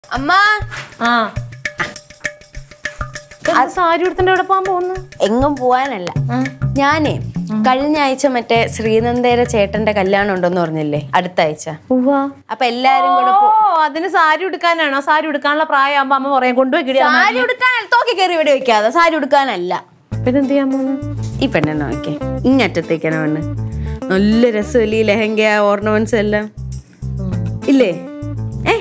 അമ്മ ആ എന്താ സാരി എടുത്തിട്ട് എവിടെ പോകാൻ പോകുന്നു എങ്ങും പോവാനല്ല ഞാനേ കഴിഞ്ഞ ആഴ്ച മറ്റേ ശ്രീനന്ദയുടെ ചേട്ടന്റെ കല്യാണം ഉണ്ടെന്ന് പറഞ്ഞില്ലേ അടുത്ത ആഴ്ച അപ്പൊ എല്ലാരും കൂടെ ഓ അതിന് സാരി ഉടുക്കാനാണോ സാരി ഉടുക്കാനുള്ള പ്രായമാകുമ്പോ അമ്മ പറയാൻ കൊണ്ടുപോയി സാരി ഉടുക്കാൻ തോക്കി കയറി ഇവിടെ വെക്കാതെ സാരി ഉടുക്കാനല്ല പിന്നെ എന്ത് ചെയ്യാൻ പോകുന്നു ഈ പെണ്ണെ നോക്കേ ഇങ്ങറ്റത്തേക്കാണ് പെണ്ണ് നല്ല രസമല്ലേ ഈ ലെഹങ്ക ഓർണമെന്റ്സ് എല്ലാം ഇല്ലേ ഏ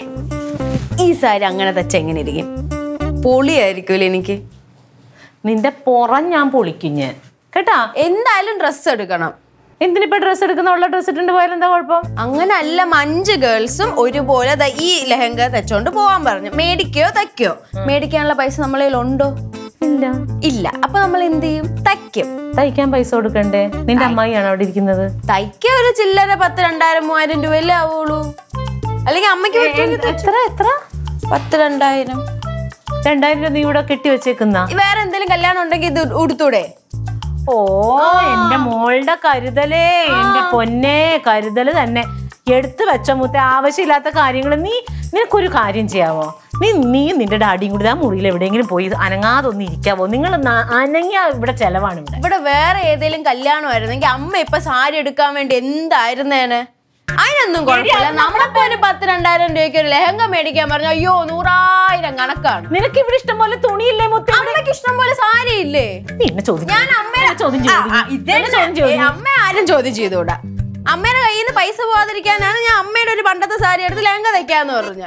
ഈ സാരി അങ്ങനെ തച്ച എങ്ങനെ ഇരിക്കും പൊളിയായിരിക്കുമല്ലേ എനിക്ക് നിന്റെ പുറം ഞാൻ പൊളിക്കും ഞാൻ കേട്ടാ എന്തായാലും ഡ്രസ്സ് എടുക്കണം എന്തിനിപ്പോ ഡ്രസ്സ് എടുക്കുന്ന ഉള്ള ഡ്രസ്സ് ഇട്ടുണ്ട് പോയാൽ എന്താ കുഴപ്പം അങ്ങനെ അല്ല അഞ്ച് ഗേൾസും ഒരുപോലെ ദാ ഈ ലെഹങ്ക തെച്ചോണ്ട് പോവാൻ പറഞ്ഞു മേടിക്കോ തയ്ക്കോ മേടിക്കാനുള്ള പൈസ നമ്മളെ ഉണ്ടോ ഇല്ല ഇല്ല അപ്പൊ നമ്മൾ എന്ത് ചെയ്യും തയ്ക്കും തയ്ക്കാൻ പൈസ കൊടുക്കണ്ടേ നിന്റെ അമ്മായിയാണ് അവിടെ ഇരിക്കുന്നത് തയ്ക്ക ഒരു ചില്ലറ പത്ത് രണ്ടായിരം മൂവായിരം രൂപയല്ലേ ആവുള്ളൂ അല്ലെങ്കിൽ അമ്മയ്ക്ക് പറ്റുമെങ്കിൽ എത്ര എത്ര പത്ത് രണ്ടായിരം രണ്ടായിരം രൂപ നീ ഇവിടെ കെട്ടി വെച്ചേക്കുന്ന വേറെ എന്തെങ്കിലും കല്യാണം ഉണ്ടെങ്കിൽ ഇത് ഉടുത്തൂടെ ഓ എന്റെ മോളുടെ കരുതലേ എന്റെ പൊന്നെ കരുതല് തന്നെ എടുത്തു വെച്ച മുത്ത ആവശ്യമില്ലാത്ത കാര്യങ്ങൾ നീ നിനക്കൊരു കാര്യം ചെയ്യാവോ നീ നീ നിന്റെ ഡാഡിയും കൂടി ആ മുറിയിൽ എവിടെയെങ്കിലും പോയി അനങ്ങാതെ ഒന്ന് ഇരിക്കാവോ നിങ്ങൾ അനങ്ങിയ ഇവിടെ ചെലവാണ് ഇവിടെ ഇവിടെ വേറെ ഏതെങ്കിലും കല്യാണമായിരുന്നെങ്കിൽ അമ്മ ഇപ്പൊ സാരി എടുക്കാൻ വേണ്ടി എന്തായിരുന്നേനെ അതിനൊന്നും കുഴപ്പമില്ല നമ്മളിപ്പോ ഒരു പത്ത് രണ്ടായിരം രൂപയ്ക്ക് ഒരു ലെഹങ്ക മേടിക്കാൻ പറഞ്ഞു അയ്യോ നൂറായിരം കണക്കാണ് നിനക്ക് ഇവിടെ ഇഷ്ടം പോലെ തുണിയില്ലേ മുത്ത അമ്മയ്ക്ക് ഇഷ്ടം പോലെ സാരി ഇല്ലേ നീ എന്നെ ചോദിക്കും ഞാൻ അമ്മേനെ ചോദ്യം ആ, ചോദിക്കും. ആ, ഇതന്നെ. എന്നെ ചോദ്യം ചോദിക്കും. ഏ, അമ്മ ആരും ചോദ്യം ചെയ്തുകൂടാ അമ്മയുടെ കയ്യിൽ നിന്ന് പൈസ പോവാതിരിക്കാനാണ് ഞാൻ അമ്മയുടെ ഒരു പണ്ടത്തെ സാരി എടുത്ത് ലെഹങ്ക തയ്ക്കാന്ന് പറഞ്ഞു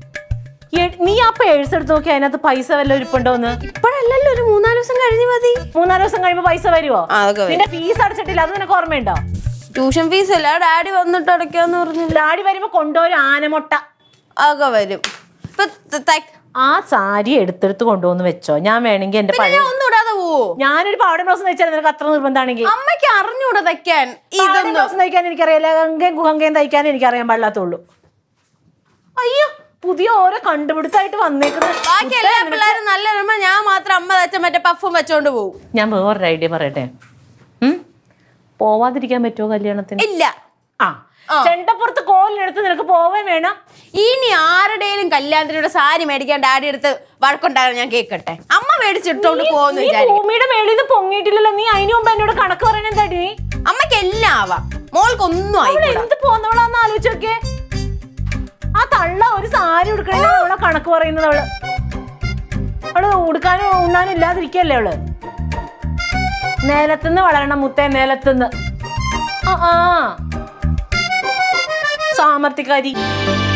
എ- നീ ആ പേഴ്സ് എടുത്ത് നോക്കി അതിനകത്ത് പൈസ വല്ല ഇരിപ്പുണ്ടോന്ന് ഇപ്പോഴല്ലല്ലോ ഒരു മൂന്നാല് ദിവസം കഴിഞ്ഞ് മതി മൂന്നാല് ദിവസം കഴിയുമ്പോ പൈസ വരുവോ ആ, അതൊക്കെ വരും. നിന്റെ ഫീസ് അടച്ചിട്ടില്ല അത് നിനക്ക് ഓർമ്മയുണ്ടോ ട്യൂഷൻ ഫീസ് അല്ല ഡാഡി വന്നിട്ട് അടയ്ക്കാന്ന് പറഞ്ഞു ഡാഡി വരുമ്പോ കൊണ്ടുപോയൊരു ആനമുട്ട അതൊക്കെ വരും ഇപ്പൊ ത- തയ്- ആ സാരി എടുത്തെടുത്ത് കൊണ്ടുവന്ന് വെച്ചോ ഞാൻ വേണമെങ്കിൽ എന്റെ പഴയ ഞാൻ ഒന്നും ഇടാതെ പോവോ ഞാനൊരു പാവട ബ്ലൗസ് തയ്ച്ചാൽ നിനക്ക് അത്ര നിർബന്ധമാണെങ്കിൽ അമ്മയ്ക്ക് അറിഞ്ഞൂടാ തയ്ക്കാൻ പാവാടയും ഇതൊന്നും ബ്ലൗസും തയ്ക്കാൻ എനിക്കറിയില്ല ഗംഗയും കുഹങ്കയും തയ്ക്കാൻ എനിക്കറിയാൻ പാടില്ലാത്തുള്ളൂ അയ്യോ പുതിയ ഓരോ കണ്ടുപിടുത്തമായിട്ട് വന്നേക്കുന്നത് ബാക്കി എല്ലാ പിള്ളേരും നല്ല വരുമ്പോ ഞാൻ മാത്രം അമ്മ തച്ച മറ്റേ പഫും വെച്ചോണ്ട് പോവും ഞാൻ വേറൊരു ഐഡിയ പറയട്ടെ ഉം? പോവാതിരിക്കാൻ പറ്റുമോ കല്യാണത്തിന് ഇല്ല ആ ചെണ്ടപ്പുറത്ത് കോലിനെടുത്ത് നിനക്ക് പോവേ വേണം ഇനി ആരുടെയും കല്യാണത്തിനോട് സാരി മേടിക്കാൻ ഡാഡി എടുത്ത് വഴക്കുണ്ടാകാൻ ഞാൻ കേക്കട്ടെ അമ്മ മേടിച്ചിട്ടോണ്ട് പോകുന്നു നീ വിചാരിക്കും ഭൂമിയുടെ മേളിൽ നിന്ന് പൊങ്ങിയിട്ടില്ലല്ലോ നീ അതിനു മുമ്പ് എന്നോട് കണക്ക് പറയണ എന്താടി നീ അമ്മയ്ക്ക് എല്ലാം ആവാം മോൾക്കൊന്നും അവള് ആയിക്കൂടാ എന്ത് പോന്നവളാന്ന് ആലോചിച്ച് നോക്കിയേ ആ തള്ള ഒരു സാരി ഉടുക്കണേ അവളെ കണക്ക് പറയുന്നത് അവള് അവള് ഉടുക്കാനും ഉണ്ണാനും ഇല്ലാതിരിക്കല്ലേ അവള് നിലത്തുനിന്ന് വളരണം മുത്തേ നിലത്തുനിന്ന് ആ ആ സാമർത്ഥ്യക്കാരി